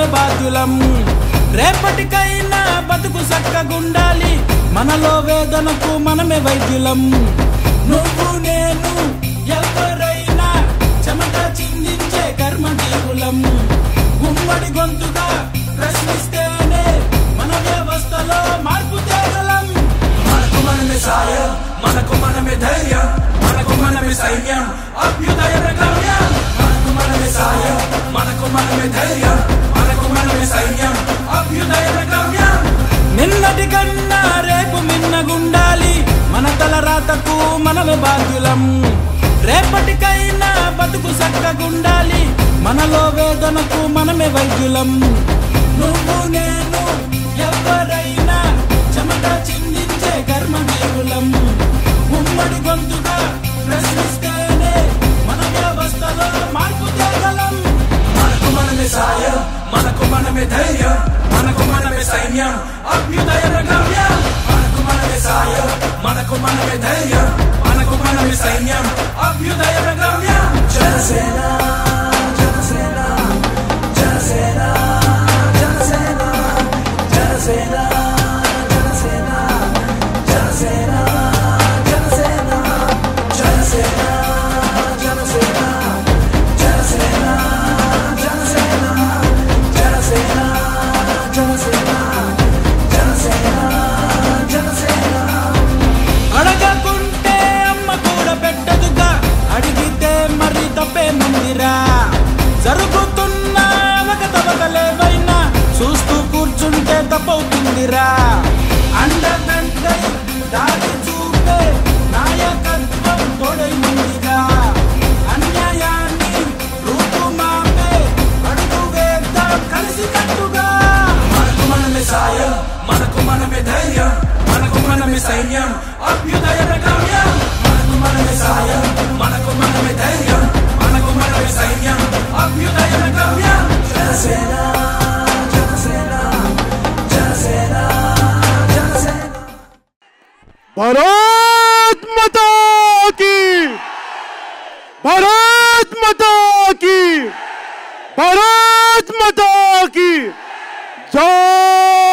బాధ్యులం రేపటికైనా బతుకు చక్కగుండాలి మనలో వేదనకు మనమే వైద్యులం నువ్వు నేను ఎవరైనా చెమట చిందించే కర్మజీవులం ఉమ్మడి గొంతుగా ప్రశ్నిస్తేనే మన వ్యవస్థలో మార్పు తేగలం మనకు మనమే సాయం మనకు మనమే ధైర్యం మనకు మనమే సైన్యం అభ్యుదయ గమ్యం మనకు మనమే సాయం మనకు మనమే ధైర్యం మనకు మనమే సైన్యం అభ్యుదయ గమ్యం నిన్నటి కన్నా రేపు మిన్నగుండాలి మన తల రాతకు మనమే బాధ్యులం రేపటికైనా బతుకు చక్కగుండాలి మనలో వేదనకు మనమే వైద్యులం నువ్వు నేను ఎవరైనా చెమట చిందించే కర్మజీవులం ఉమ్మడి గొంతుగా ప్రశ్నిస్తేనే మన వ్యవస్థలో మార్పు తేగలం మనకు మనమే సాయం మనకు మనమే ధైర్యం మనకు మనమే సైన్యం అభ్యుదయ గమ్యం మనకు మనమే సాయం మనకు మనమే ధైర్యం మనకు మనమే సైన్యం అభ్యుదయ గమ్యం జనసేన జనసేన జనసేన జనసేన జనసేన జనసేన జనసేన జనసేన జనసేన జనసేన జనసేన జనసేన జనసేన జనసేన జనసేన జనసేన అడగకుంటే అమ్మ కూడా పెట్టదుగా అడిగితే మరి తప్పే మందిరా జరుగుతున్న అవకతవకలేవైనా చూస్తూ కూర్చుంటే తప్పవుతుందిరా అండదండై దారి చూపే నాయకత్వం తోడై ముందుగా అన్యాయాన్ని రూపుమాపే అడుగు వేద్దాం కలిసి కట్టుగా మనకు మనమే సాయం మనకు మనమే ధైర్యం మనకు మనమే సైన్యం అభ్యుదయ గమ్యం మనకు మనమే సాయం మనకు మనమే ధైర్యం మనకు మనమే సైన్యం అభ్యుదయ గమ్యం జనసేన జనసేన జనసేన జనసేన भारत माता की भारत माता की भारत माता की जय